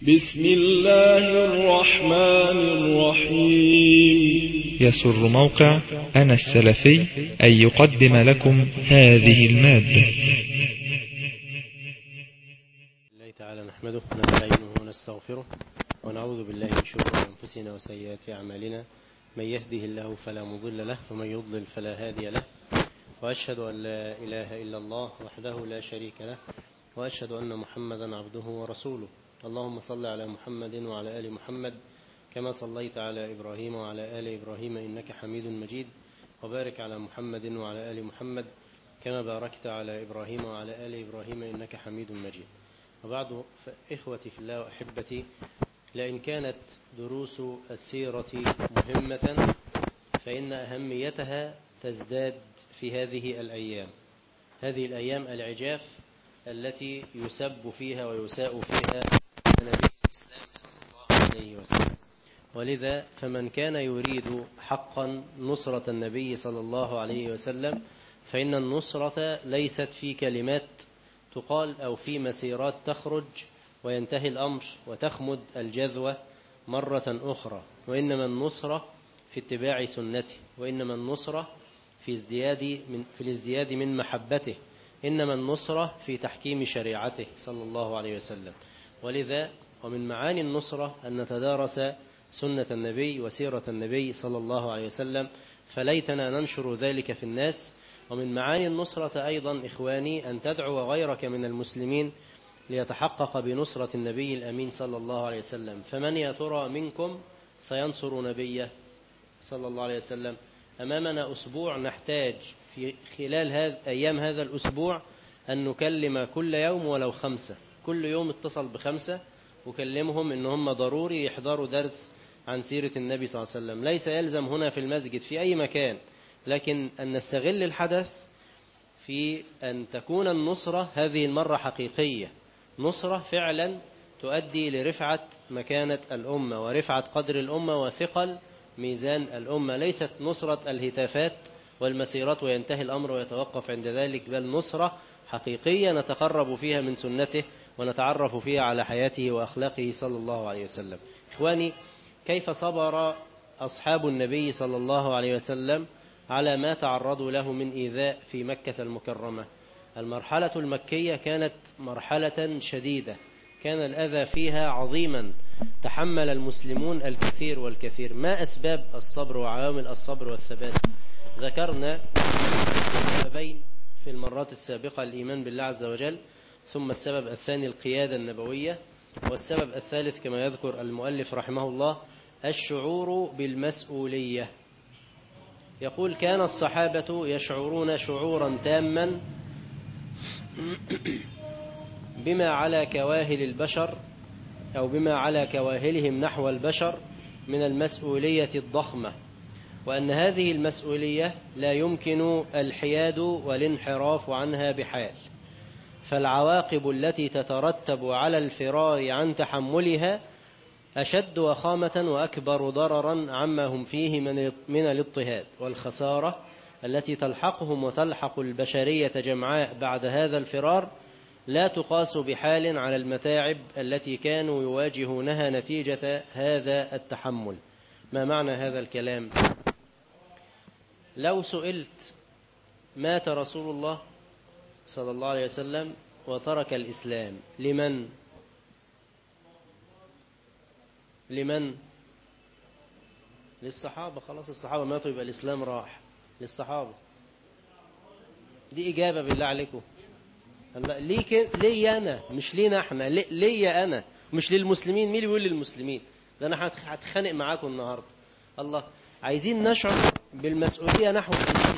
بسم الله الرحمن الرحيم يسر موقع أنا السلفي أن يقدم لكم هذه المادة الله تعالى نحمده ونستعينه ونستغفره ونعوذ بالله من شرور أنفسنا وسيئات أعمالنا من يهده الله فلا مضل له ومن يضلل فلا هادي له وأشهد أن لا إله إلا الله وحده لا شريك له وأشهد أن محمدا عبده ورسوله اللهم صل على محمد وعلى آل محمد كما صليت على إبراهيم وعلى آل إبراهيم إنك حميد مجيد وبارك على محمد وعلى آل محمد كما باركت على إبراهيم وعلى آل إبراهيم إنك حميد مجيد وبعد إخوتي في الله وأحبتي لئن كانت دروس السيرة مهمة فإن أهميتها تزداد في هذه الأيام هذه الأيام العجاف التي يسب فيها ويساء فيها نبي الإسلام صلى الله عليه وسلم ولذا فمن كان يريد حقا نصرة النبي صلى الله عليه وسلم فإن النصرة ليست في كلمات تقال أو في مسيرات تخرج وينتهي الأمر وتخمد الجذوة مرة أخرى وإنما النصرة في اتباع سنته وإنما النصرة في ازدياد من في الازدياد من محبته إنما النصرة في تحكيم شريعته صلى الله عليه وسلم ولذا ومن معاني النصرة أن نتدارس سنة النبي وسيرة النبي صلى الله عليه وسلم فليتنا ننشر ذلك في الناس ومن معاني النصرة أيضا إخواني أن تدعو غيرك من المسلمين ليتحقق بنصرة النبي الأمين صلى الله عليه وسلم فمن يا ترى منكم سينصر نبيه صلى الله عليه وسلم أمامنا أسبوع نحتاج في خلال هذا أيام هذا الأسبوع أن نكلم كل يوم ولو خمسة كل يوم اتصل بخمسة وكلمهم إن هم ضروري يحضروا درس عن سيرة النبي صلى الله عليه وسلم ليس يلزم هنا في المسجد في أي مكان لكن أن نستغل الحدث في أن تكون النصرة هذه المرة حقيقية نصرة فعلا تؤدي لرفعة مكانة الأمة ورفعة قدر الأمة وثقل ميزان الأمة ليست نصرة الهتافات والمسيرات وينتهي الأمر ويتوقف عند ذلك بل نصرة حقيقية نتقرب فيها من سنته ونتعرف فيها على حياته وأخلاقه صلى الله عليه وسلم إخواني كيف صبر أصحاب النبي صلى الله عليه وسلم على ما تعرضوا له من إيذاء في مكة المكرمة المرحلة المكية كانت مرحلة شديدة كان الأذى فيها عظيما تحمل المسلمون الكثير والكثير ما أسباب الصبر وعوامل الصبر والثبات ذكرنا سببين في المرات السابقة الإيمان بالله عز وجل ثم السبب الثاني القيادة النبوية والسبب الثالث كما يذكر المؤلف رحمه الله الشعور بالمسؤولية يقول كان الصحابة يشعرون شعورا تاما بما على كواهل البشر أو بما على كواهلهم نحو البشر من المسؤولية الضخمة وأن هذه المسؤولية لا يمكن الحياد والانحراف عنها بحال فالعواقب التي تترتب على الفرار عن تحملها أشد وخامة وأكبر ضررا عما هم فيه من من الاضطهاد والخسارة التي تلحقهم وتلحق البشرية جمعاء بعد هذا الفرار لا تقاس بحال على المتاعب التي كانوا يواجهونها نتيجة هذا التحمل ما معنى هذا الكلام لو سئلت مات رسول الله صلى الله عليه وسلم وترك الإسلام لمن لمن للصحابة خلاص الصحابة ماتوا يبقى الإسلام راح للصحابة دي إجابة بالله عليكم ليه كده ليه أنا مش لينا احنا ليه, ليه أنا مش للمسلمين مين اللي بيقول للمسلمين ده أنا هتخانق معاكم النهاردة الله عايزين نشعر بالمسؤولية نحو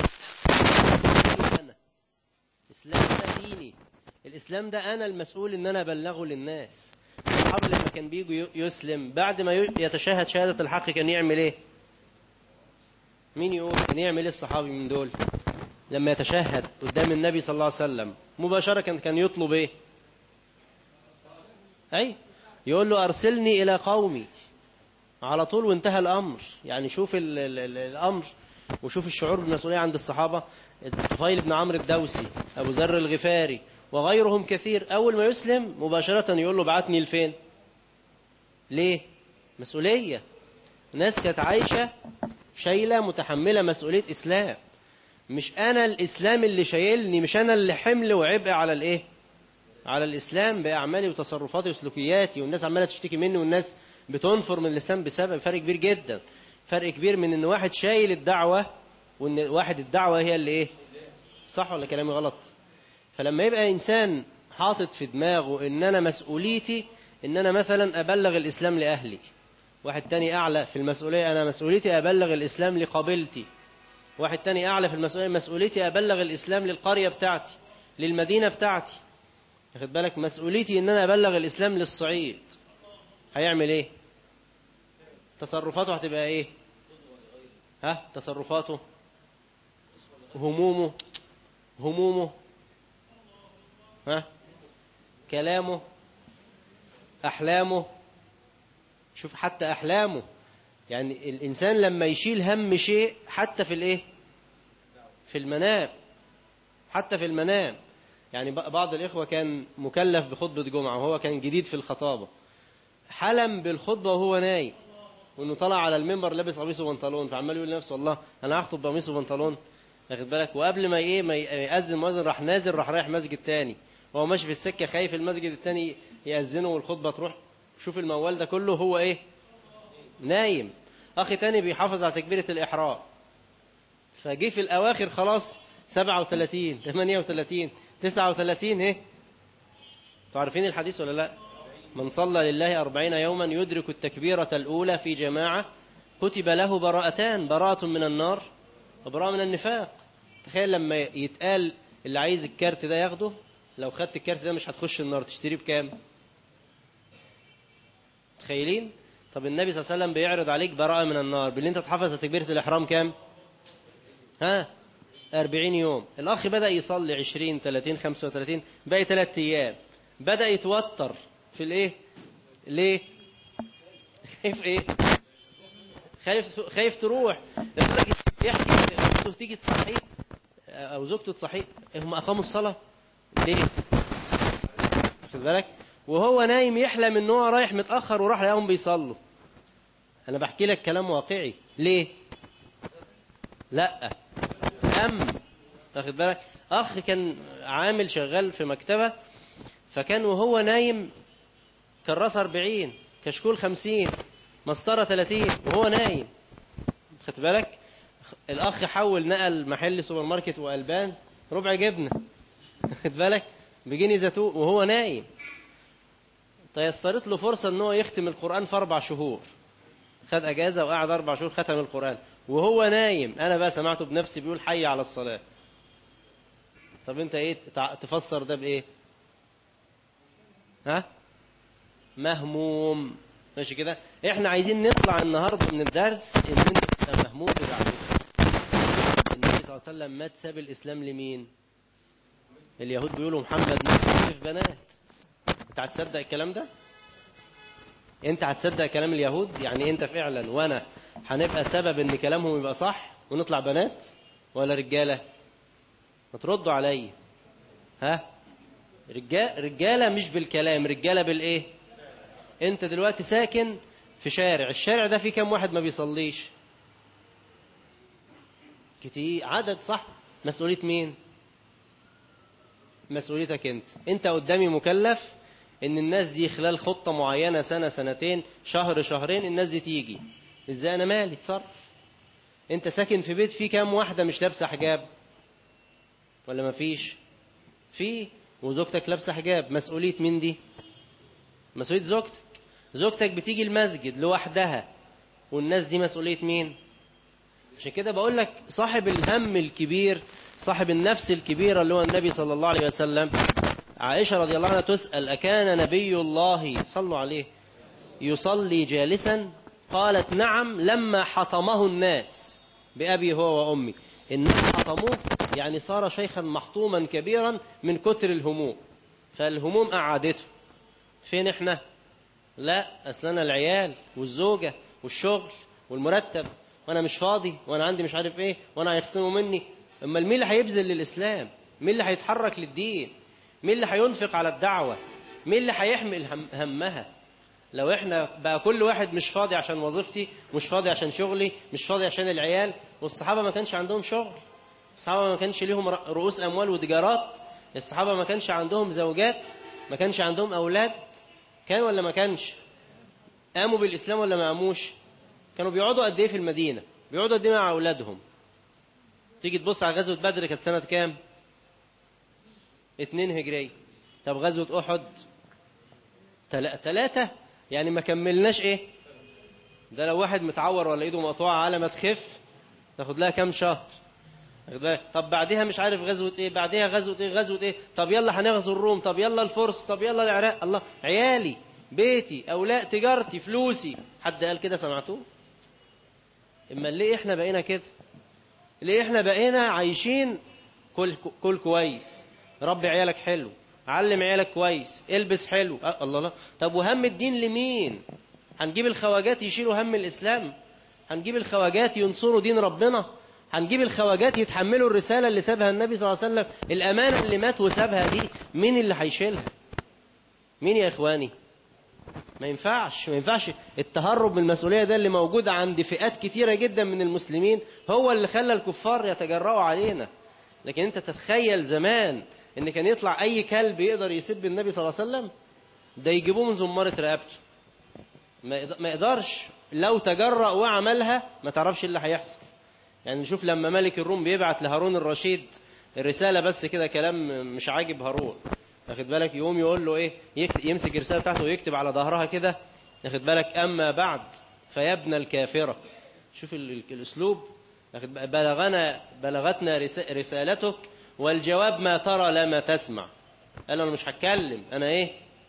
أنا الإسلام ده ديني الإسلام ده أنا المسؤول إن أنا أبلغه للناس الصحابة لما كان بيجوا يسلم بعد ما يتشهد شهادة الحق كان يعمل إيه مين يقول كان يعمل إيه الصحابي من دول لما يتشهد قدام النبي صلى الله عليه وسلم مباشرة كان يطلب إيه أي يقول له أرسلني إلى قومي على طول وانتهى الأمر يعني شوف ال ال ال الأمر وشوف الشعور بالمسؤولية عند الصحابة الطفيل بن عمرو الدوسي أبو ذر الغفاري وغيرهم كثير أول ما يسلم مباشرة يقول له بعتني لفين ليه مسؤولية ناس كانت عايشة شايلة متحملة مسؤولية إسلام مش أنا الإسلام اللي شايلني مش أنا اللي حمل وعبء على الإيه على الإسلام بأعمالي وتصرفاتي وسلوكياتي والناس عمالة تشتكي مني والناس بتنفر من الإسلام بسبب فرق كبير جدا فرق كبير من إن واحد شايل الدعوة وإن واحد الدعوة هي اللي إيه صح ولا كلامي غلط فلما يبقى إنسان حاطط في دماغه إن أنا مسؤوليتي إن أنا مثلا أبلغ الإسلام لأهلي واحد تاني أعلى في المسؤولية أنا مسؤوليتي أبلغ الإسلام لقبيلتي واحد تاني أعلى في المسؤولية مسؤوليتي أبلغ الإسلام للقرية بتاعتي للمدينة بتاعتي واخد بالك مسؤوليتي إن أنا أبلغ الإسلام للصعيد هيعمل إيه تصرفاته هتبقى إيه ها تصرفاته همومه همومه ها كلامه أحلامه شوف حتى أحلامه يعني الإنسان لما يشيل هم شيء حتى في الإيه في المنام حتى في المنام يعني بعض الإخوة كان مكلف بخطبة جمعة وهو كان جديد في الخطابة حلم بالخطبة وهو نايم وانه طلع على المنبر لابس قميص وبنطلون فعمال يقول لنفسه والله انا هخطب بقميص وبنطلون واخد بالك وقبل ما ايه ما يأذن مؤذن راح نازل راح رايح مسجد تاني وهو ماشي في السكه خايف المسجد التاني يأذنه والخطبه تروح شوف الموال ده كله هو ايه نايم اخي تاني بيحافظ على تكبيره الاحرام فجه في الاواخر خلاص 37 38 39 ايه انتوا عارفين الحديث ولا لا من صلى لله أربعين يوما يدرك التكبيرة الأولى في جماعة كتب له براءتان براءة من النار وبراءة من النفاق تخيل لما يتقال اللي عايز الكارت ده ياخده لو خدت الكارت ده مش هتخش النار تشتريه بكام تخيلين طب النبي صلى الله عليه وسلم بيعرض عليك براءة من النار باللي انت تحفظ تكبيرة الإحرام كام ها أربعين يوم الأخ بدأ يصلي عشرين ثلاثين خمسة وثلاثين باقي ثلاثة أيام بدأ يتوتر في الايه ليه خايف ايه خايف خايف تروح لدرجه يحكي زوجته تيجي تصحيه او زوجته تصحيه هم اقاموا الصلاه ليه خد بالك وهو نايم يحلم ان هو رايح متاخر وراح لقاهم بيصلوا انا بحكي لك كلام واقعي ليه لا هم واخد بالك اخ كان عامل شغال في مكتبه فكان وهو نايم كراسة 40 كشكول 50 مسطرة 30 وهو نايم خدت بالك الأخ حول نقل محل سوبر ماركت وألبان ربع جبنة خد بالك بجنيه زيتون وهو نايم تيسرت له فرصة ان هو يختم القرآن في أربع شهور خد أجازة وقعد أربع شهور ختم القرآن وهو نايم أنا بقى سمعته بنفسي بيقول حي على الصلاة طب أنت إيه تفسر ده بإيه ها مهموم ماشي كده احنا عايزين نطلع النهارده من الدرس ان انت تبقى مهموم بدعوتك النبي صلى الله عليه وسلم مات ساب الاسلام لمين اليهود بيقولوا محمد مات في بنات انت هتصدق الكلام ده انت هتصدق كلام اليهود يعني انت فعلا وانا هنبقى سبب ان كلامهم يبقى صح ونطلع بنات ولا رجاله ما تردوا عليا ها رجال رجاله مش بالكلام رجاله بالايه انت دلوقتي ساكن في شارع الشارع ده فيه كم واحد ما بيصليش كتير عدد صح مسؤولية مين مسؤوليتك انت انت قدامي مكلف ان الناس دي خلال خطة معينة سنة سنتين شهر شهرين الناس دي تيجي ازاي انا مالي تصرف انت ساكن في بيت فيه كام واحدة مش لابسة حجاب ولا ما فيش في وزوجتك لابسة حجاب مسؤولية مين دي مسؤولية زوجتك زوجتك بتيجي المسجد لوحدها والناس دي مسؤولية مين عشان كده بقول لك صاحب الهم الكبير صاحب النفس الكبيرة اللي هو النبي صلى الله عليه وسلم عائشة رضي الله عنها تسأل أكان نبي الله صلوا عليه يصلي جالسا قالت نعم لما حطمه الناس بأبي هو وأمي الناس حطموه يعني صار شيخا محطوما كبيرا من كتر الهموم فالهموم أعادته فين احنا لا أصلنا العيال والزوجة والشغل والمرتب وأنا مش فاضي وأنا عندي مش عارف إيه وأنا هيخصموا مني أما مين اللي هيبذل للإسلام مين اللي هيتحرك للدين مين اللي هينفق على الدعوة مين اللي هيحمل هم همها لو احنا بقى كل واحد مش فاضي عشان وظيفتي مش فاضي عشان شغلي مش فاضي عشان العيال والصحابة ما كانش عندهم شغل الصحابة ما كانش ليهم رؤوس أموال وتجارات الصحابة ما كانش عندهم زوجات ما كانش عندهم أولاد كان ولا ما كانش قاموا بالإسلام ولا ما قاموش كانوا بيقعدوا قد إيه في المدينة بيقعدوا قد إيه مع أولادهم تيجي تبص على غزوة بدر كانت سنة كام اتنين هجرية طب غزوة أحد ثلاثة يعني ما كملناش إيه ده لو واحد متعور ولا إيده مقطوعة على ما تخف تاخد لها كام شهر طب بعدها مش عارف غزوة ايه بعدها غزوة ايه غزوة ايه طب يلا هنغزو الروم طب يلا الفرس طب يلا العراق الله عيالي بيتي اولاد تجارتي فلوسي حد قال كده سمعتوه اما ليه احنا بقينا كده ليه احنا بقينا عايشين كل كل كويس ربي عيالك حلو علم عيالك كويس البس حلو أه الله الله طب وهم الدين لمين هنجيب الخواجات يشيلوا هم الاسلام هنجيب الخواجات ينصروا دين ربنا هنجيب الخواجات يتحملوا الرسالة اللي سابها النبي صلى الله عليه وسلم الأمانة اللي مات وسابها دي مين اللي هيشيلها مين يا إخواني ما ينفعش ما ينفعش التهرب من المسؤولية ده اللي موجود عند فئات كتيرة جدا من المسلمين هو اللي خلى الكفار يتجرأوا علينا لكن انت تتخيل زمان ان كان يطلع اي كلب يقدر يسب النبي صلى الله عليه وسلم ده يجيبوه من زمارة رقبته ما يقدرش لو تجرأ وعملها ما تعرفش اللي هيحصل يعني نشوف لما ملك الروم بيبعت لهارون الرشيد الرسالة بس كده كلام مش عاجب هارون واخد بالك يقوم يقول له ايه يمسك الرسالة بتاعته ويكتب على ظهرها كده واخد بالك اما بعد فيبنى الكافرة شوف الاسلوب بلغنا بلغتنا رسالتك والجواب ما ترى لا ما تسمع قال انا مش هتكلم انا ايه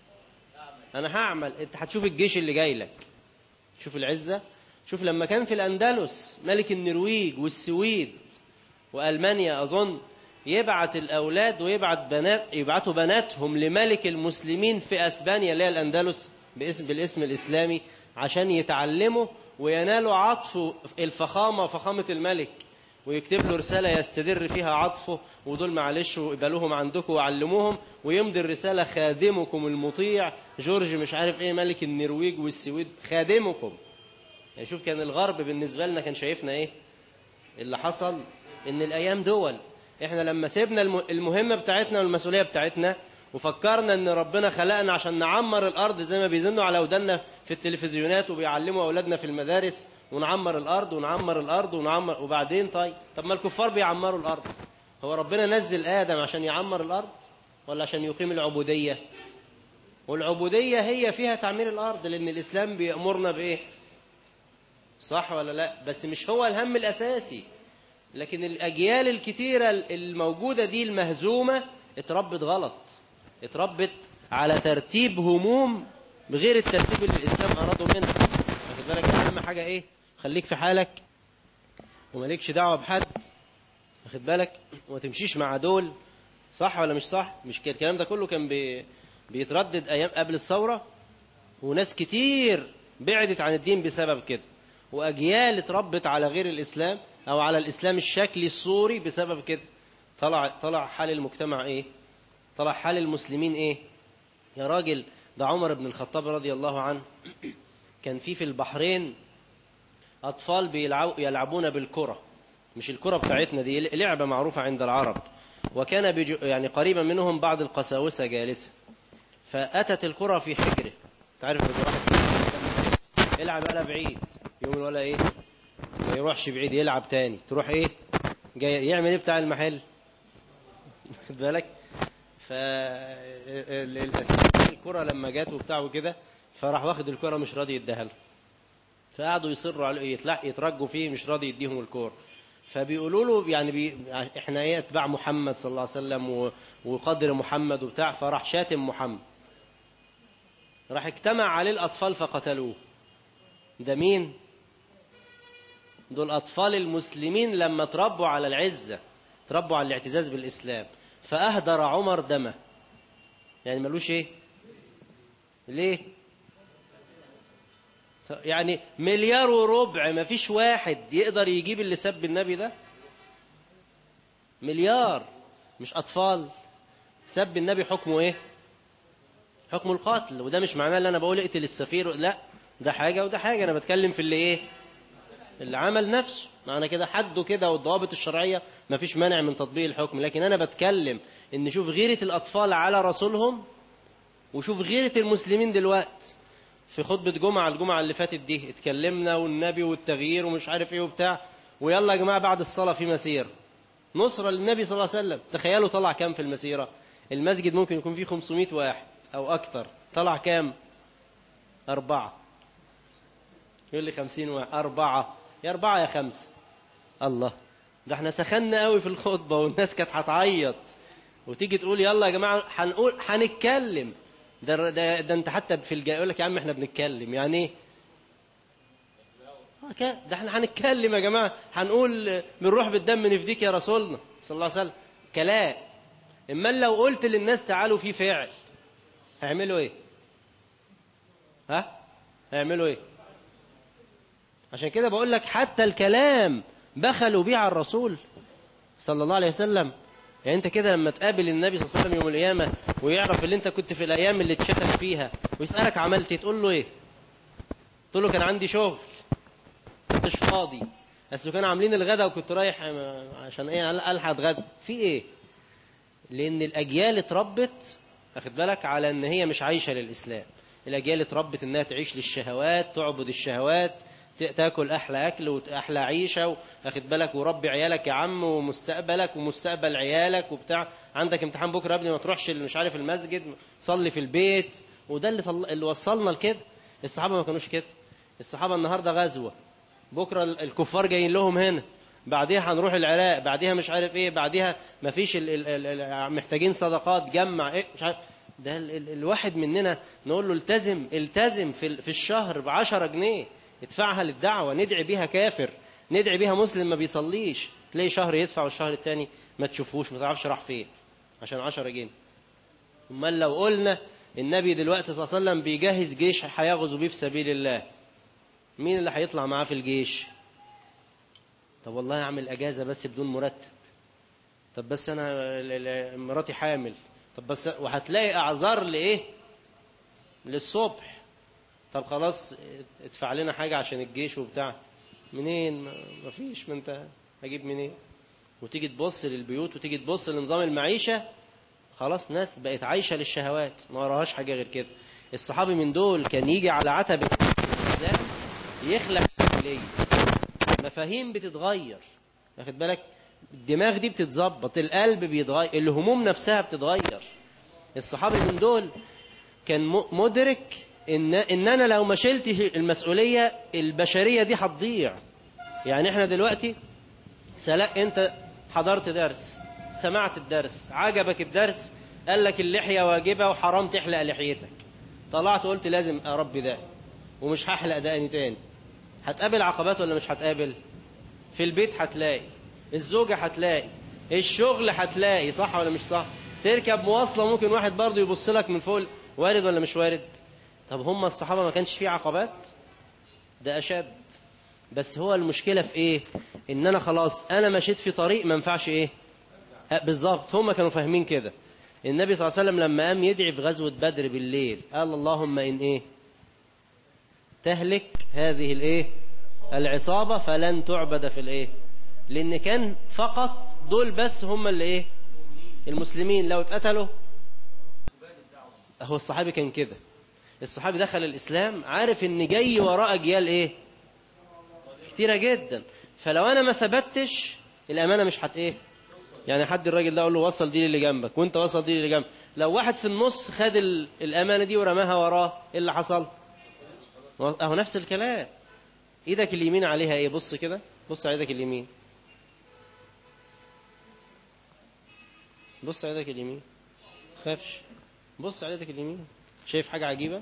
انا هعمل انت هتشوف الجيش اللي جاي لك شوف العزة شوف لما كان في الأندلس ملك النرويج والسويد وألمانيا أظن يبعت الأولاد ويبعت بنات يبعتوا بناتهم لملك المسلمين في أسبانيا اللي هي الأندلس باسم بالاسم الإسلامي عشان يتعلموا وينالوا عطف الفخامة فخامة الملك ويكتب له رسالة يستدر فيها عطفه ودول معلش وقبلوهم عندكم وعلموهم ويمضي الرسالة خادمكم المطيع جورج مش عارف ايه ملك النرويج والسويد خادمكم يعني شوف كان الغرب بالنسبة لنا كان شايفنا ايه اللي حصل ان الايام دول احنا لما سيبنا المهمة بتاعتنا والمسؤولية بتاعتنا وفكرنا ان ربنا خلقنا عشان نعمر الارض زي ما بيزنوا على ودنا في التلفزيونات وبيعلموا اولادنا في المدارس ونعمر الارض ونعمر الارض ونعمر وبعدين طيب طب ما الكفار بيعمروا الارض هو ربنا نزل ادم عشان يعمر الارض ولا عشان يقيم العبودية والعبودية هي فيها تعمير الارض لان الاسلام بيأمرنا بايه صح ولا لا بس مش هو الهم الاساسي لكن الاجيال الكتيرة الموجودة دي المهزومة اتربت غلط اتربت على ترتيب هموم بغير الترتيب اللي الإسلام أراده منها واخد بالك أهم حاجة إيه خليك في حالك ومالكش دعوة بحد واخد بالك وما تمشيش مع دول صح ولا مش صح مش كده الكلام ده كله كان بي... بيتردد أيام قبل الثورة وناس كتير بعدت عن الدين بسبب كده وأجيال اتربت على غير الإسلام أو على الإسلام الشكلي الصوري بسبب كده طلع طلع حال المجتمع إيه طلع حال المسلمين إيه يا راجل ده عمر بن الخطاب رضي الله عنه كان في في البحرين أطفال بيلعبوا يلعبون بالكرة مش الكرة بتاعتنا دي لعبة معروفة عند العرب وكان بيجو يعني قريبا منهم بعض القساوسة جالسة فأتت الكرة في حجره تعرف واحد يلعب بقى بعيد يوم ولا ايه ما يروحش بعيد يلعب تاني تروح ايه جاي يعمل ايه بتاع المحل خد بالك فالكرة لما جات وبتاع وكده فراح واخد الكرة مش راضي يديها له فقعدوا يصروا على يطلع يترجوا فيه مش راضي يديهم الكرة فبيقولوا له يعني بي احنا ايه اتباع محمد صلى الله عليه وسلم و... وقدر محمد وبتاع فراح شاتم محمد راح اجتمع عليه الاطفال فقتلوه ده مين دول اطفال المسلمين لما تربوا على العزة تربوا على الاعتزاز بالاسلام فأهدر عمر دمه يعني ملوش ايه ليه يعني مليار وربع ما فيش واحد يقدر يجيب اللي سب النبي ده مليار مش أطفال سب النبي حكمه ايه حكم القتل وده مش معناه ان انا بقول اقتل السفير لا ده حاجة وده حاجة انا بتكلم في اللي ايه اللي عمل نفسه معنى كده حده كده والضوابط الشرعية ما فيش مانع من تطبيق الحكم لكن أنا بتكلم إن شوف غيرة الأطفال على رسولهم وشوف غيرة المسلمين دلوقت في خطبة جمعة الجمعة اللي فاتت دي اتكلمنا والنبي والتغيير ومش عارف ايه وبتاع ويلا يا جماعة بعد الصلاة في مسيرة نصرة للنبي صلى الله عليه وسلم تخيلوا طلع كام في المسيرة المسجد ممكن يكون فيه 500 واحد أو أكتر طلع كام أربعة يقول لي خمسين واحد أربعة يا أربعة يا خمسة الله ده احنا سخنا قوي في الخطبة والناس كانت هتعيط وتيجي تقول يلا يا جماعة هنقول هنتكلم ده, ده, ده انت حتى في الجاي يقول لك يا عم احنا بنتكلم يعني ايه ده احنا هنتكلم يا جماعة هنقول بنروح بالدم نفديك يا رسولنا صلى الله عليه وسلم كلام اما لو قلت للناس تعالوا في فعل هيعملوا ايه ها هيعملوا ايه عشان كده بقول لك حتى الكلام بخلوا بيه على الرسول صلى الله عليه وسلم يعني انت كده لما تقابل النبي صلى الله عليه وسلم يوم القيامة ويعرف اللي انت كنت في الايام اللي اتشتم فيها ويسألك عملت ايه تقول له ايه تقول له كان عندي شغل كنتش فاضي اصل كانوا عاملين الغدا وكنت رايح عشان ايه الحق اتغدى في ايه لان الاجيال اتربت واخد بالك على ان هي مش عايشه للاسلام الاجيال اتربت انها تعيش للشهوات تعبد الشهوات تاكل احلى اكل واحلى عيشه واخد بالك وربي عيالك يا عم ومستقبلك ومستقبل عيالك وبتاع عندك امتحان بكره يا ابني ما تروحش مش عارف المسجد صلي في البيت وده اللي, طل... اللي وصلنا لكده الصحابه ما كانوش كده الصحابه النهارده غزوه بكره الكفار جايين لهم هنا بعديها هنروح العراق بعديها مش عارف ايه بعديها ما فيش ال ال ال محتاجين صدقات جمع ايه مش عارف ده ال ال الواحد مننا نقول له التزم التزم في, في الشهر ب 10 جنيه ادفعها للدعوة ندعي بيها كافر ندعي بيها مسلم ما بيصليش تلاقي شهر يدفع والشهر التاني ما تشوفوش ما تعرفش راح فين عشان 10 جنيه امال لو قلنا النبي دلوقتي صلى الله عليه وسلم بيجهز جيش هيغزو بيه في سبيل الله مين اللي هيطلع معاه في الجيش طب والله اعمل اجازه بس بدون مرتب طب بس انا مراتي حامل طب بس وهتلاقي اعذار لايه للصبح طب خلاص ادفع لنا حاجة عشان الجيش وبتاع منين ما فيش ما انت هجيب منين وتيجي تبص للبيوت وتيجي تبص لنظام المعيشة خلاص ناس بقت عايشة للشهوات ما وراهاش حاجة غير كده الصحابي من دول كان يجي على عتبة الإسلام يخلق ليه مفاهيم بتتغير واخد بالك الدماغ دي بتتظبط القلب بيتغير الهموم نفسها بتتغير الصحابي من دول كان مدرك إن, إن أنا لو ما شلت المسؤولية البشرية دي هتضيع يعني إحنا دلوقتي سلاء أنت حضرت درس سمعت الدرس عجبك الدرس قال لك اللحية واجبة وحرام تحلق لحيتك طلعت قلت لازم أربي ده ومش هحلق دقني تاني هتقابل عقبات ولا مش هتقابل في البيت هتلاقي الزوجة هتلاقي الشغل هتلاقي صح ولا مش صح تركب مواصلة ممكن واحد برضه يبص لك من فوق وارد ولا مش وارد طب هم الصحابة ما كانش فيه عقبات ده أشد بس هو المشكلة في إيه إن أنا خلاص أنا مشيت في طريق ما ينفعش إيه بالظبط هم كانوا فاهمين كده النبي صلى الله عليه وسلم لما قام يدعي في غزوة بدر بالليل قال اللهم إن إيه تهلك هذه الإيه العصابة فلن تعبد في الإيه لأن كان فقط دول بس هم اللي إيه المسلمين لو اتقتلوا هو الصحابي كان كده الصحابي دخل الإسلام عارف ان جاي وراء أجيال إيه كتيرة جدا فلو أنا ما ثبتش الأمانة مش هت إيه يعني حد الراجل ده أقول له وصل دي اللي جنبك وانت وصل دي اللي جنبك لو واحد في النص خد الأمانة دي ورماها وراه إيه اللي حصل أهو نفس الكلام إيدك اليمين عليها إيه بص كده بص على إيدك اليمين بص على إيدك اليمين تخافش بص على إيدك اليمين شايف حاجة عجيبة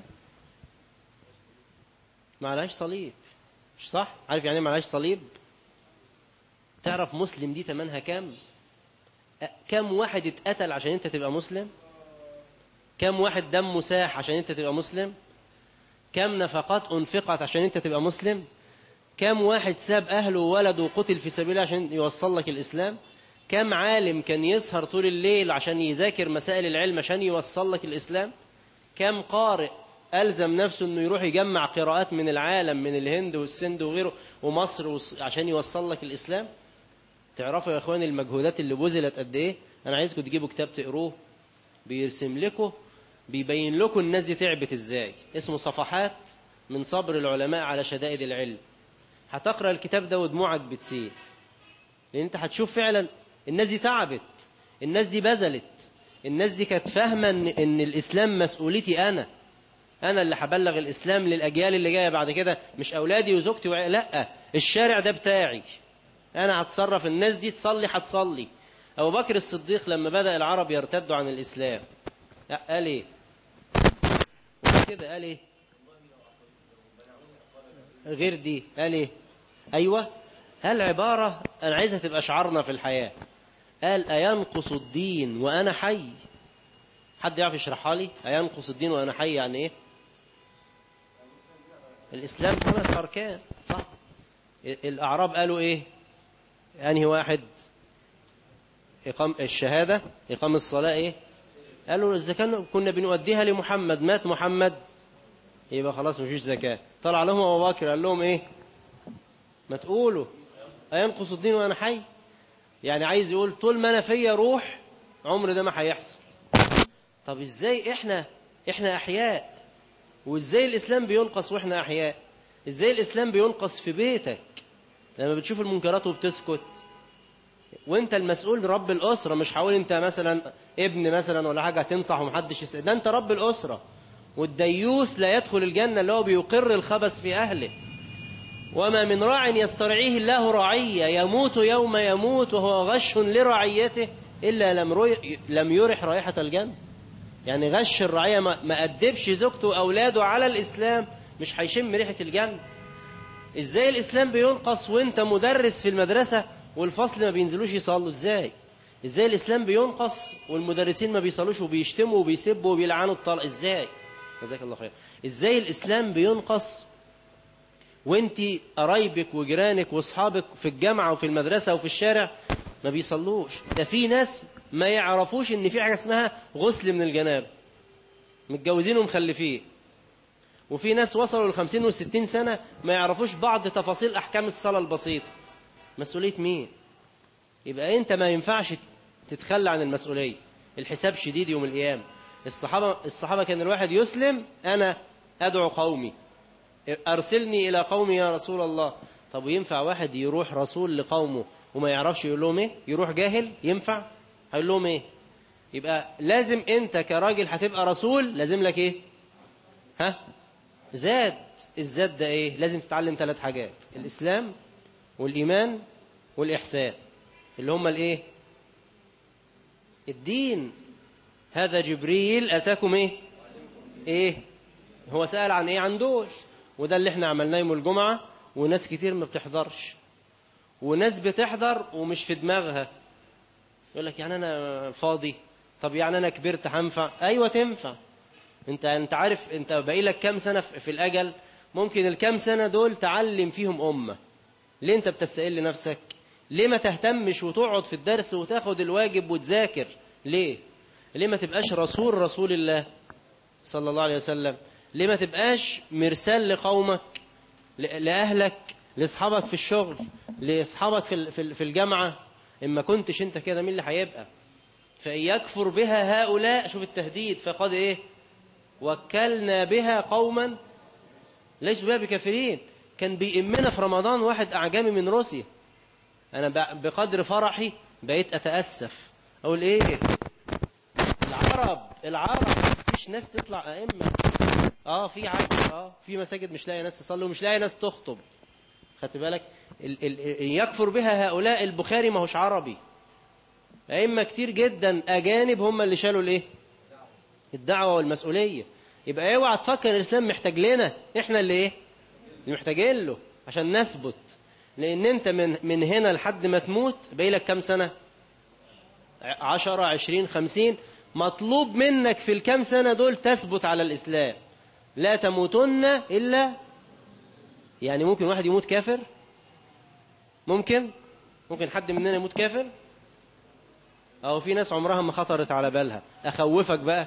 معلهاش صليب مش صح عارف يعني ايه معلهاش صليب تعرف مسلم دي تمنها كام كم واحد اتقتل عشان انت تبقى مسلم كم واحد دمه ساح عشان انت تبقى مسلم كم نفقات انفقت عشان انت تبقى مسلم كم واحد ساب اهله وولده وقتل في سبيل الله عشان يوصل لك الاسلام كم عالم كان يسهر طول الليل عشان يذاكر مسائل العلم عشان يوصل لك الاسلام كم قارئ ألزم نفسه أنه يروح يجمع قراءات من العالم من الهند والسند وغيره ومصر عشان يوصل لك الإسلام تعرفوا يا أخواني المجهودات اللي بذلت قد إيه أنا عايزكم تجيبوا كتاب تقروه بيرسم لكم بيبين لكم الناس دي تعبت إزاي اسمه صفحات من صبر العلماء على شدائد العلم هتقرأ الكتاب ده ودموعك بتسيل لأن أنت هتشوف فعلا الناس دي تعبت الناس دي بذلت الناس دي كانت فاهمة إن, إن الإسلام مسؤوليتي أنا أنا اللي هبلغ الإسلام للأجيال اللي جاية بعد كده مش أولادي وزوجتي وعي... لا الشارع ده بتاعي أنا هتصرف الناس دي تصلي هتصلي أبو بكر الصديق لما بدأ العرب يرتدوا عن الإسلام قال إيه كده قال إيه غير دي قال إيه أيوة هل عبارة أنا عايزها تبقى شعارنا في الحياة قال أينقص الدين وأنا حي حد يعرف يشرحها لي أينقص الدين وأنا حي يعني إيه الإسلام خمس أركان صح الأعراب قالوا إيه أنهي واحد إقام الشهادة إقام الصلاة إيه قالوا الزكاة كنا بنؤديها لمحمد مات محمد يبقى خلاص مفيش زكاة طلع لهم أبو بكر قال لهم إيه ما تقولوا أينقص الدين وأنا حي يعني عايز يقول طول ما أنا فيا روح عمر ده ما هيحصل طب إزاي إحنا إحنا أحياء وإزاي الإسلام بينقص وإحنا أحياء إزاي الإسلام بينقص في بيتك لما بتشوف المنكرات وبتسكت وانت المسؤول رب الأسرة مش حاول انت مثلا ابن مثلا ولا حاجة تنصح ومحدش يست... ده انت رب الأسرة والديوث لا يدخل الجنة اللي هو بيقر الخبث في أهله وما من راع يسترعيه الله رعية يموت يوم يموت وهو غش لرعيته إلا لم, ري... لم يرح رائحة الجنة يعني غش الرعية ما, ما أدبش زوجته وأولاده على الإسلام مش هيشم ريحة الجنة إزاي الإسلام بينقص وانت مدرس في المدرسة والفصل ما بينزلوش يصلوا إزاي إزاي الإسلام بينقص والمدرسين ما بيصلوش وبيشتموا وبيسبوا وبيلعنوا الطلاق إزاي جزاك الله خير إزاي الإسلام بينقص وانت قرايبك وجيرانك واصحابك في الجامعة وفي المدرسة وفي الشارع ما بيصلوش ده في ناس ما يعرفوش ان في حاجة اسمها غسل من الجناب متجوزين ومخلفين وفي ناس وصلوا للخمسين والستين سنة ما يعرفوش بعض تفاصيل أحكام الصلاة البسيطة مسؤولية مين يبقى أنت ما ينفعش تتخلى عن المسؤولية الحساب شديد يوم القيامة الصحابة, الصحابة كان الواحد يسلم أنا أدعو قومي أرسلني إلى قومي يا رسول الله طب وينفع واحد يروح رسول لقومه وما يعرفش يقول لهم إيه يروح جاهل ينفع هيقول لهم إيه يبقى لازم أنت كراجل هتبقى رسول لازم لك إيه ها زاد الزاد ده إيه لازم تتعلم ثلاث حاجات الإسلام والإيمان والإحسان اللي هم الإيه الدين هذا جبريل أتاكم إيه إيه هو سأل عن إيه عن دول وده اللي احنا عملناه يوم الجمعة وناس كتير ما بتحضرش وناس بتحضر ومش في دماغها يقول لك يعني أنا فاضي طب يعني أنا كبرت هنفع أيوة تنفع انت انت عارف انت باقي لك كام سنة في الأجل ممكن الكام سنة دول تعلم فيهم أمة ليه انت بتستقل نفسك ليه ما تهتمش وتقعد في الدرس وتاخد الواجب وتذاكر ليه ليه ما تبقاش رسول رسول الله صلى الله عليه وسلم ليه ما تبقاش مرسال لقومك لأهلك لأصحابك في الشغل لأصحابك في في الجامعة إما كنتش أنت كده مين اللي هيبقى فإن يكفر بها هؤلاء شوف التهديد فقد إيه وكلنا بها قوما ليسوا بها بكافرين كان بيئمنا في رمضان واحد أعجمي من روسيا أنا بقدر فرحي بقيت أتأسف أقول إيه العرب العرب مفيش ناس تطلع أئمة اه في عجل اه في مساجد مش لاقي ناس تصلي ومش لاقي ناس تخطب خدت بالك ال ال يكفر بها هؤلاء البخاري ما هوش عربي أئمة كتير جدا أجانب هم اللي شالوا الإيه الدعوة والمسؤولية يبقى اوعى تفكر الإسلام محتاج لنا إحنا اللي إيه اللي محتاجين له عشان نثبت لأن أنت من من هنا لحد ما تموت باقي لك كام سنة عشرة عشرين خمسين مطلوب منك في الكام سنة دول تثبت على الإسلام لا تموتن إلا يعني ممكن واحد يموت كافر ممكن ممكن حد مننا يموت كافر أو في ناس عمرها ما خطرت على بالها أخوفك بقى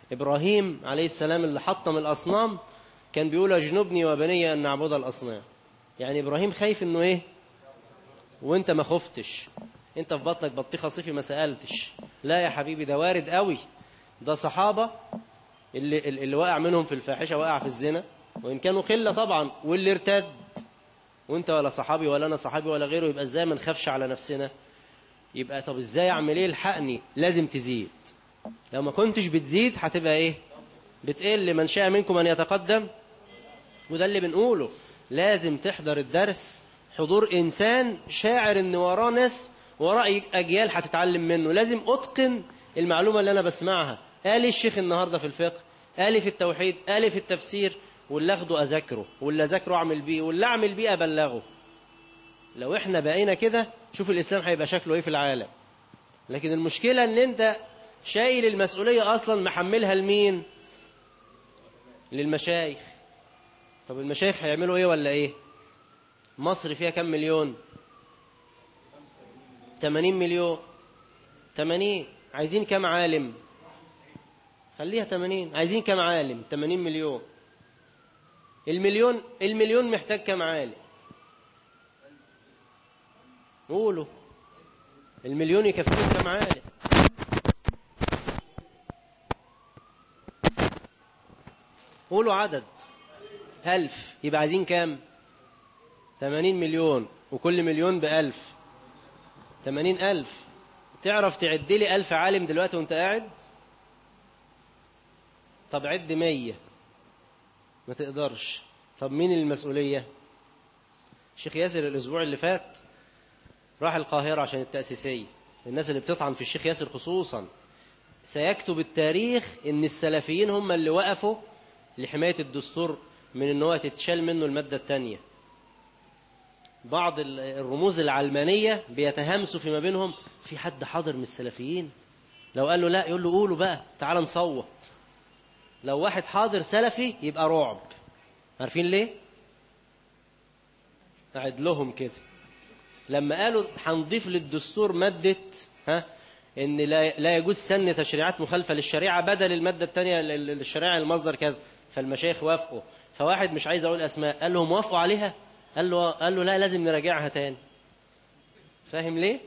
إبراهيم عليه السلام اللي حطم الأصنام كان بيقول أجنبني وبني أن نعبد الأصنام يعني إبراهيم خايف إنه إيه وانت ما خفتش انت في بطنك بطيخة صيفي ما سألتش لا يا حبيبي ده وارد قوي ده صحابة اللي, اللي وقع منهم في الفاحشة وقع في الزنا وإن كانوا قلة طبعا واللي ارتد وانت ولا صحابي ولا أنا صحابي ولا غيره يبقى ازاي ما نخافش على نفسنا يبقى طب ازاي اعمل ايه الحقني لازم تزيد لو ما كنتش بتزيد هتبقى ايه بتقل من شاء منكم ان يتقدم وده اللي بنقوله لازم تحضر الدرس حضور انسان شاعر ان وراه ناس وراه اجيال هتتعلم منه لازم اتقن المعلومه اللي انا بسمعها قال الشيخ النهارده في الفقه قال في التوحيد قال في التفسير واللي اخده اذاكره واللي اذاكره اعمل بيه واللي اعمل بيه ابلغه لو احنا بقينا كده شوف الاسلام هيبقى شكله ايه في العالم لكن المشكله ان انت شايل المسؤوليه اصلا محملها لمين للمشايخ طب المشايخ هيعملوا ايه ولا ايه مصر فيها كم مليون 80 مليون 80 عايزين كم عالم خليها 80 عايزين كم عالم 80 مليون المليون المليون محتاج كم عالم قولوا المليون يكفيهم كم عالم قولوا عدد ألف يبقى عايزين كام 80 مليون وكل مليون بألف 80 ألف تعرف تعد لي ألف عالم دلوقتي وانت قاعد طب عد مية ما تقدرش طب مين المسؤولية الشيخ ياسر الأسبوع اللي فات راح القاهرة عشان التأسيسية الناس اللي بتطعن في الشيخ ياسر خصوصا سيكتب التاريخ ان السلفيين هم اللي وقفوا لحماية الدستور من ان هو تتشال منه المادة الثانية بعض الرموز العلمانية بيتهامسوا فيما بينهم في حد حاضر من السلفيين لو قال له لا يقول له قولوا بقى تعال نصوت لو واحد حاضر سلفي يبقى رعب عارفين ليه قاعد لهم كده لما قالوا هنضيف للدستور مادة ها ان لا لا يجوز سن تشريعات مخالفة للشريعة بدل المادة الثانية للشريعة المصدر كذا فالمشايخ وافقوا فواحد مش عايز اقول اسماء قال لهم وافقوا عليها قال له قال له لا لازم نراجعها تاني فاهم ليه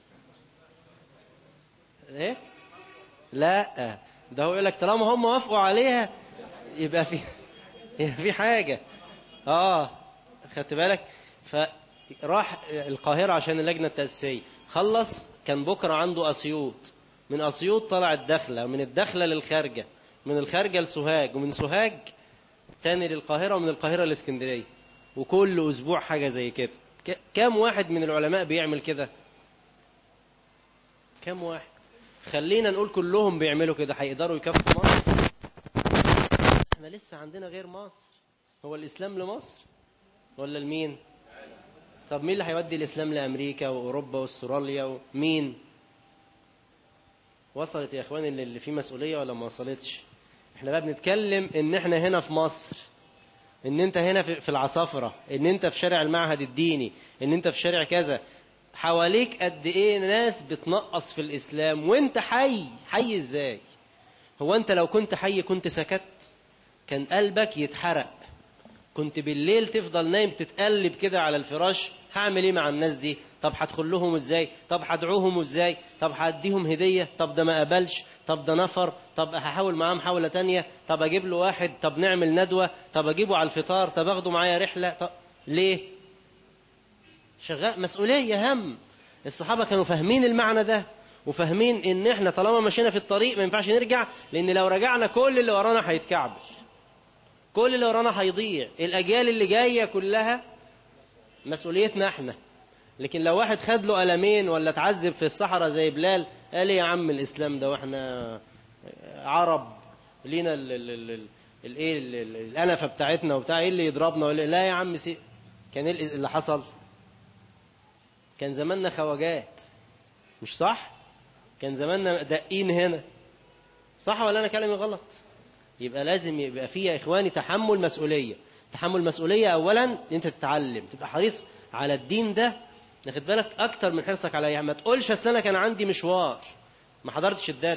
ايه لا ده هو يقول لك طالما هم وافقوا عليها يبقى في يبقى في حاجة اه خدت بالك فراح القاهرة عشان اللجنة التأسيسية خلص كان بكرة عنده أسيوط من أسيوط طلع الدخلة من الدخلة للخارجة من الخارجة لسوهاج ومن سوهاج تاني للقاهرة ومن القاهرة لاسكندرية وكل أسبوع حاجة زي كده كم واحد من العلماء بيعمل كده كم واحد خلينا نقول كلهم بيعملوا كده هيقدروا يكفوا مصر احنا لسه عندنا غير مصر هو الإسلام لمصر ولا لمين طب مين اللي هيودي الإسلام لأمريكا وأوروبا واستراليا ومين وصلت يا إخواني اللي فيه مسؤولية ولا ما وصلتش احنا بقى بنتكلم ان احنا هنا في مصر ان انت هنا في العصافرة ان انت في شارع المعهد الديني ان انت في شارع كذا حواليك قد ايه ناس بتنقص في الاسلام وانت حي حي ازاي هو انت لو كنت حي كنت سكت كان قلبك يتحرق كنت بالليل تفضل نايم تتقلب كده على الفراش هعمل ايه مع الناس دي طب هدخل لهم ازاي طب هدعوهم ازاي طب هديهم هدية طب ده ما قبلش طب ده نفر طب هحاول معاه محاولة تانية طب اجيب له واحد طب نعمل ندوة طب اجيبه على الفطار طب اخده معايا رحلة طب ليه شغال مسؤولية هم الصحابة كانوا فاهمين المعنى ده وفاهمين ان احنا طالما مشينا في الطريق ما ينفعش نرجع لان لو رجعنا كل اللي ورانا هيتكعبل كل اللي ورانا هيضيع الأجيال اللي جاية كلها مسؤوليتنا احنا لكن لو واحد خد له ألمين ولا اتعذب في الصحراء زي بلال قال ايه يا عم الإسلام ده واحنا عرب لينا الايه الأنفة بتاعتنا وبتاع ايه اللي يضربنا ولا لا يا عم سي كان ايه اللي حصل كان زماننا خواجات مش صح كان زماننا دقين هنا صح ولا انا كلامي غلط يبقى لازم يبقى فيه يا إخواني تحمل مسؤولية تحمل مسؤولية أولا أنت تتعلم تبقى حريص على الدين ده ناخد بالك أكتر من حرصك على يعني ما تقولش أصل أنا كان عندي مشوار ما حضرتش الدرس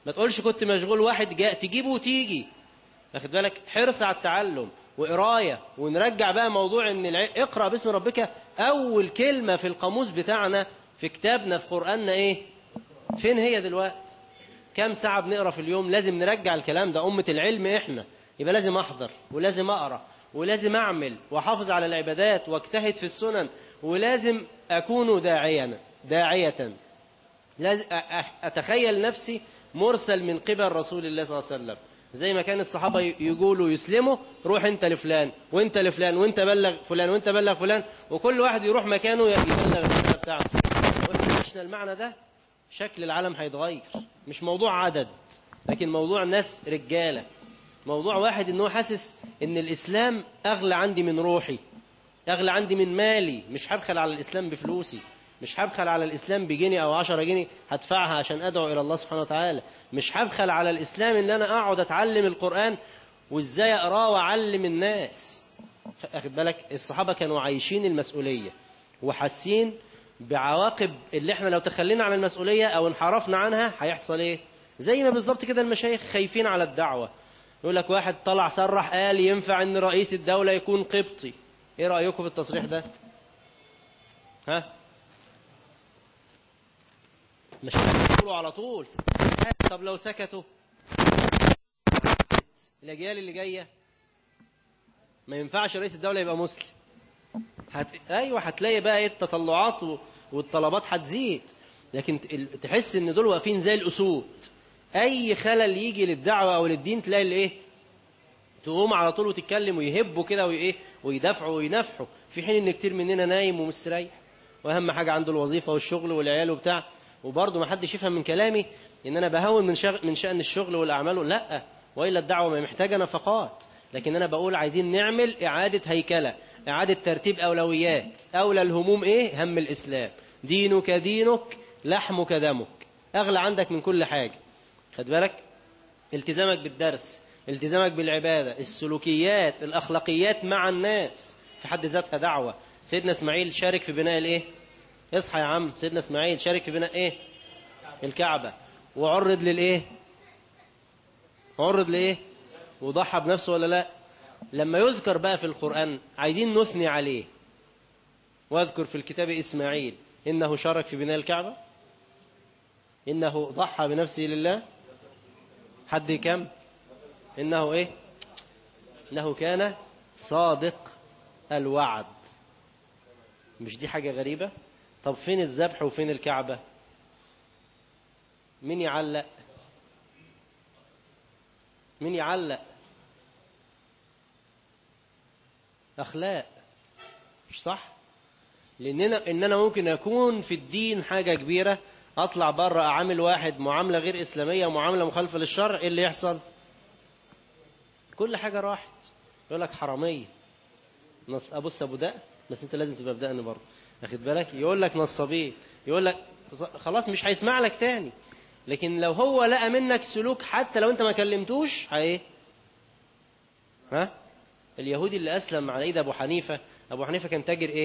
ما تقولش كنت مشغول واحد جاء تجيبه وتيجي واخد بالك حرص على التعلم وقرايه ونرجع بقى موضوع ان الع... اقرا باسم ربك اول كلمه في القاموس بتاعنا في كتابنا في قراننا ايه فين هي دلوقتي كام ساعه بنقرا في اليوم لازم نرجع الكلام ده امه العلم احنا يبقى لازم احضر ولازم اقرا ولازم اعمل واحافظ على العبادات واجتهد في السنن ولازم اكون داعيا داعيه لازم اتخيل نفسي مرسل من قبل رسول الله صلى الله عليه وسلم زي ما كان الصحابة يقولوا يسلموا روح انت لفلان وانت لفلان وانت بلغ فلان وانت بلغ فلان وكل واحد يروح مكانه يبلغ الرسالة بتاعته لو احنا عشنا المعنى ده شكل العالم هيتغير مش موضوع عدد لكن موضوع ناس رجالة موضوع واحد ان هو حاسس ان الاسلام اغلى عندي من روحي اغلى عندي من مالي مش هبخل على الاسلام بفلوسي مش هبخل على الإسلام بجنيه أو عشرة جنيه هدفعها عشان أدعو إلى الله سبحانه وتعالى مش هبخل على الإسلام إن أنا أقعد أتعلم القرآن وإزاي أقراه وأعلم الناس أخد بالك الصحابة كانوا عايشين المسؤولية وحاسين بعواقب اللي احنا لو تخلينا عن المسؤولية أو انحرفنا عنها هيحصل إيه زي ما بالظبط كده المشايخ خايفين على الدعوة يقول لك واحد طلع صرح قال ينفع ان رئيس الدولة يكون قبطي ايه رأيكم في التصريح ده ها مش هيقولوا على طول طب لو سكتوا الاجيال اللي جايه ما ينفعش رئيس الدوله يبقى مسلم هت... ايوه هتلاقي بقى ايه التطلعات و... والطلبات هتزيد لكن تحس ان دول واقفين زي الاسود اي خلل يجي للدعوه او للدين تلاقي الايه تقوم على طول وتتكلم ويهبوا كده وايه ويدافعوا وينافحوا في حين ان كتير مننا نايم ومستريح واهم حاجه عنده الوظيفه والشغل والعيال وبتاع وبرضه ما حدش يفهم من كلامي ان انا بهون من شغ... من شان الشغل والاعمال لا والا الدعوه ما محتاجه نفقات لكن انا بقول عايزين نعمل اعاده هيكله اعاده ترتيب اولويات اولى الهموم ايه هم الاسلام دينك دينك لحمك دمك اغلى عندك من كل حاجه خد بالك التزامك بالدرس التزامك بالعباده السلوكيات الاخلاقيات مع الناس في حد ذاتها دعوه سيدنا اسماعيل شارك في بناء الايه اصحى يا عم سيدنا اسماعيل شارك في بناء ايه الكعبة وعرض للايه عرض لايه وضحى بنفسه ولا لا لما يذكر بقى في القرآن عايزين نثني عليه واذكر في الكتاب إسماعيل إنه شارك في بناء الكعبة إنه ضحى بنفسه لله حد كم إنه إيه إنه كان صادق الوعد مش دي حاجة غريبة طب فين الذبح وفين الكعبة مين يعلق مين يعلق أخلاق مش صح لأننا إننا ممكن أكون في الدين حاجة كبيرة أطلع بره أعامل واحد معاملة غير إسلامية معاملة مخالفة للشرع إيه اللي يحصل كل حاجة راحت يقول لك حرامية نص أبص أبو دق بس أنت لازم تبقى بدقني برضه واخد بالك يقول لك نصابين يقول لك خلاص مش هيسمع لك تاني لكن لو هو لقى منك سلوك حتى لو انت ما كلمتوش هايه ها اليهودي اللي اسلم على ايد ابو حنيفه ابو حنيفه كان تاجر ايه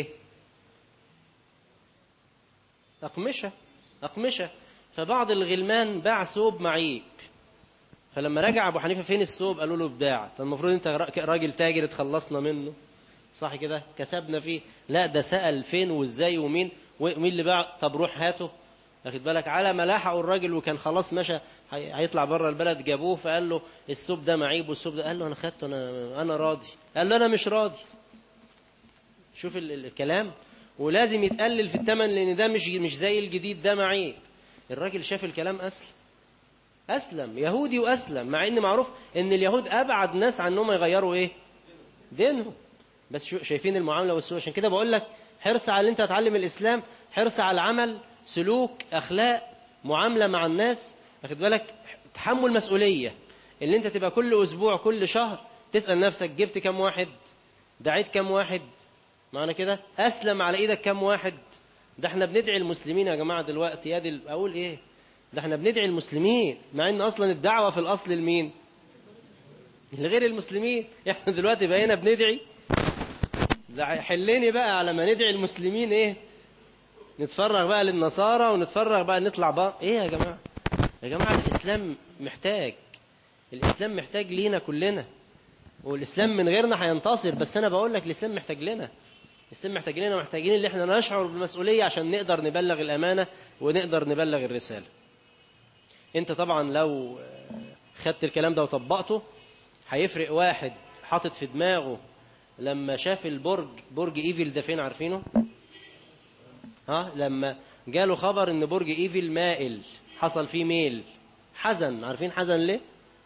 اقمشه اقمشه فبعض الغلمان باع ثوب معيب فلما رجع ابو حنيفه فين الثوب قالوا له بتاع طب المفروض انت راجل تاجر اتخلصنا منه صح كده كسبنا فيه لا ده سأل فين وازاي ومين ومين اللي باع طب روح هاته واخد بالك على ما لحقوا الراجل وكان خلاص مشى هيطلع بره البلد جابوه فقال له الثوب ده معيب والثوب ده قال له انا خدته انا انا راضي قال له انا مش راضي شوف الكلام ولازم يتقلل في الثمن لان ده مش مش زي الجديد ده معيب الراجل شاف الكلام اسلم اسلم يهودي واسلم مع ان معروف ان اليهود ابعد ناس عن انهم يغيروا ايه دينهم بس شايفين المعامله والسلوك عشان كده بقول لك حرص على ان انت تتعلم الاسلام حرص على العمل سلوك اخلاق معامله مع الناس واخد بالك تحمل مسؤوليه ان انت تبقى كل اسبوع كل شهر تسال نفسك جبت كم واحد دعيت كم واحد معنى كده اسلم على ايدك كم واحد ده احنا بندعي المسلمين يا جماعه دلوقتي يا دي اقول ايه ده احنا بندعي المسلمين مع ان اصلا الدعوه في الاصل لمين لغير المسلمين احنا دلوقتي بقينا بندعي ده حلني بقى على ما ندعي المسلمين ايه نتفرغ بقى للنصارى ونتفرغ بقى نطلع بقى ايه يا جماعه يا جماعة الإسلام محتاج الإسلام محتاج لينا كلنا والإسلام من غيرنا هينتصر بس أنا بقول لك الإسلام محتاج لنا الإسلام محتاج لنا محتاجين اللي احنا نشعر بالمسؤولية عشان نقدر نبلغ الأمانة ونقدر نبلغ الرسالة انت طبعا لو خدت الكلام ده وطبقته هيفرق واحد حاطط في دماغه لما شاف البرج برج ايفل ده فين عارفينه ها لما جاله خبر ان برج ايفل مائل حصل فيه ميل حزن عارفين حزن ليه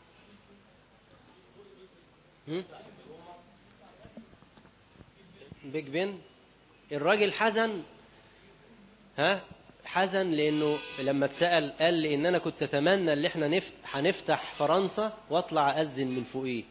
هم؟ بيج بن الراجل حزن ها حزن لانه لما اتسال قال لي ان انا كنت اتمنى ان احنا نفت هنفتح فرنسا واطلع اذن من فوقيه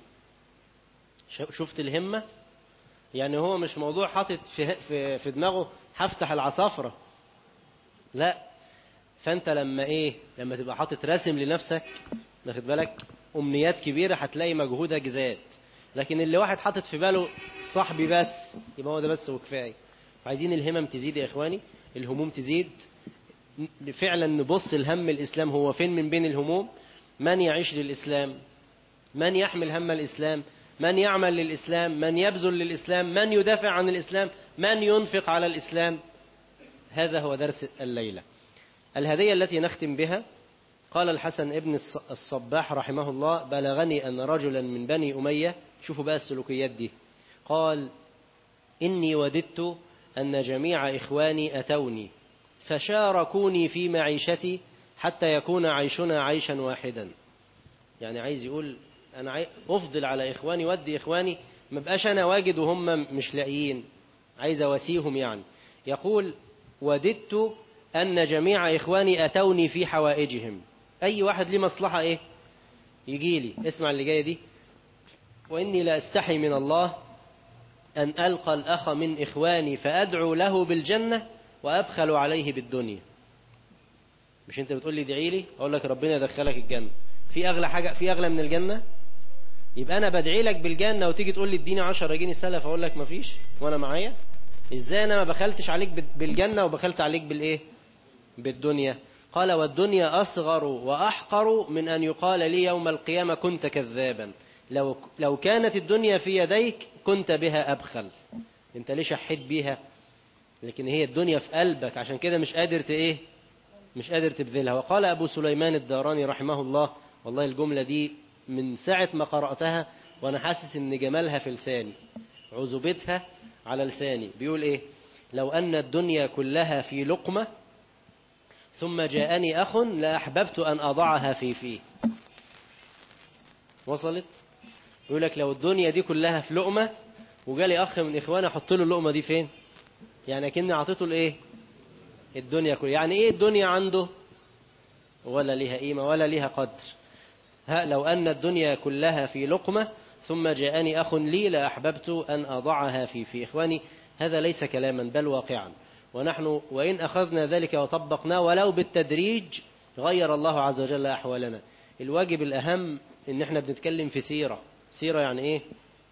شفت الهمه يعني هو مش موضوع حاطط في في في دماغه هفتح العصافره لا فانت لما ايه لما تبقى حاطط راسم لنفسك واخد بالك امنيات كبيره هتلاقي مجهودك زاد لكن اللي واحد حاطط في باله صاحبي بس يبقى هو ده بس وكفايه عايزين الهمم تزيد يا اخواني الهموم تزيد فعلا نبص الهم الاسلام هو فين من بين الهموم من يعيش للاسلام من يحمل هم الاسلام من يعمل للاسلام من يبذل للاسلام من يدافع عن الاسلام من ينفق على الاسلام هذا هو درس الليله الهديه التي نختم بها قال الحسن ابن الصباح رحمه الله بلغني أن رجلا من بني أمية شوفوا بقى السلوكيات دي قال إني وددت أن جميع إخواني أتوني فشاركوني في معيشتي حتى يكون عيشنا عيشا واحدا يعني عايز يقول أنا عاي... أفضل على إخواني ودي إخواني ما بقاش أنا واجد وهم مش لاقيين عايز أواسيهم يعني يقول وددت أن جميع إخواني أتوني في حوائجهم أي واحد ليه مصلحة إيه يجي لي اسمع اللي جاية دي وإني لا أستحي من الله أن ألقى الأخ من إخواني فأدعو له بالجنة وأبخل عليه بالدنيا مش أنت بتقول لي ادعي لي أقول لك ربنا يدخلك الجنة في أغلى حاجة في أغلى من الجنة يبقى أنا بدعي لك بالجنة وتيجي تقول لي اديني 10 جنيه سلف أقول لك مفيش وأنا معايا إزاي أنا ما بخلتش عليك بالجنة وبخلت عليك بالإيه بالدنيا قال والدنيا أصغر وأحقر من أن يقال لي يوم القيامة كنت كذابا لو, لو كانت الدنيا في يديك كنت بها أبخل انت ليه شحيت بيها لكن هي الدنيا في قلبك عشان كده مش قادر ايه مش قادر تبذلها وقال أبو سليمان الداراني رحمه الله والله الجملة دي من ساعة ما قرأتها وأنا حاسس إن جمالها في لساني عذوبتها على لساني بيقول إيه لو أن الدنيا كلها في لقمة ثم جاءني أخ لأحببت أن أضعها في فيه وصلت يقول لك لو الدنيا دي كلها في لقمة وجالي أخ من إخواني أحط له اللقمة دي فين يعني أكني أعطيته الإيه الدنيا كلها يعني إيه الدنيا عنده ولا ليها قيمة ولا ليها قدر ها لو أن الدنيا كلها في لقمة ثم جاءني أخ لي لأحببت أن أضعها في في إخواني هذا ليس كلاما بل واقعا ونحن وإن أخذنا ذلك وطبقناه ولو بالتدريج غير الله عز وجل أحوالنا الواجب الأهم إن احنا بنتكلم في سيرة سيرة يعني إيه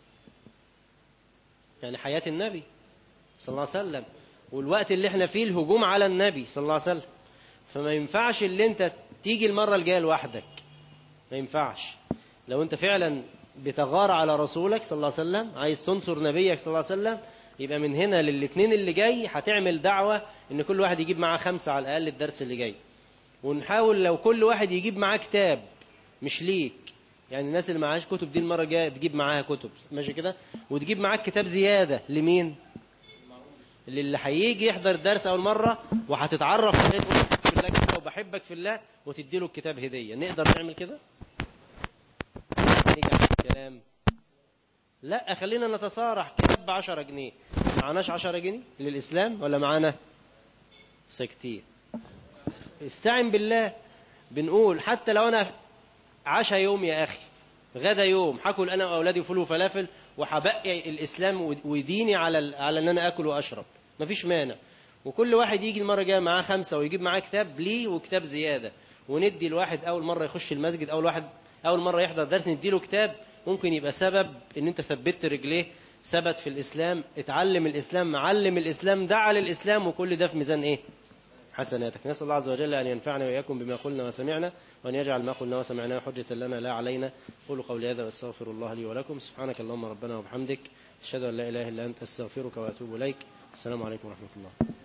يعني حياة النبي صلى الله عليه وسلم والوقت اللي احنا فيه الهجوم على النبي صلى الله عليه وسلم فما ينفعش اللي انت تيجي المرة الجاية لوحدك ما ينفعش لو انت فعلا بتغار على رسولك صلى الله عليه وسلم عايز تنصر نبيك صلى الله عليه وسلم يبقى من هنا للاثنين اللي جاي هتعمل دعوة ان كل واحد يجيب معاه خمسة على الأقل الدرس اللي جاي ونحاول لو كل واحد يجيب معاه كتاب مش ليك يعني الناس اللي معهاش كتب دي المرة الجاية تجيب معاها كتب ماشي كده وتجيب معاك كتاب زيادة لمين اللي هيجي يحضر الدرس أول مرة وهتتعرف عليه تقول في الله كده وبحبك في الله وتدي له الكتاب هدية نقدر نعمل كده نيجي على الكلام لا خلينا نتصارح كتاب ب 10 جنيه معناش 10 جنيه للإسلام ولا معانا ساكتين استعن بالله بنقول حتى لو أنا عشاء يوم يا أخي غدا يوم هاكل أنا وأولادي فول وفلافل وهبقي الإسلام وديني على على أن أنا آكل وأشرب مفيش مانع وكل واحد يجي المرة الجاية معاه خمسة ويجيب معاه كتاب ليه وكتاب زيادة وندي الواحد أول مرة يخش المسجد أول واحد أول مرة يحضر درس نديله كتاب ممكن يبقى سبب ان انت ثبت رجليه ثبت في الاسلام اتعلم الاسلام معلم الاسلام دعا للاسلام وكل ده في ميزان ايه حسناتك نسأل الله عز وجل أن ينفعنا وإياكم بما قلنا وسمعنا وأن يجعل ما قلنا وسمعناه حجة لنا لا علينا قولوا قولي هذا واستغفر الله لي ولكم سبحانك اللهم ربنا وبحمدك أشهد أن لا إله إلا أنت أستغفرك وأتوب إليك السلام عليكم ورحمة الله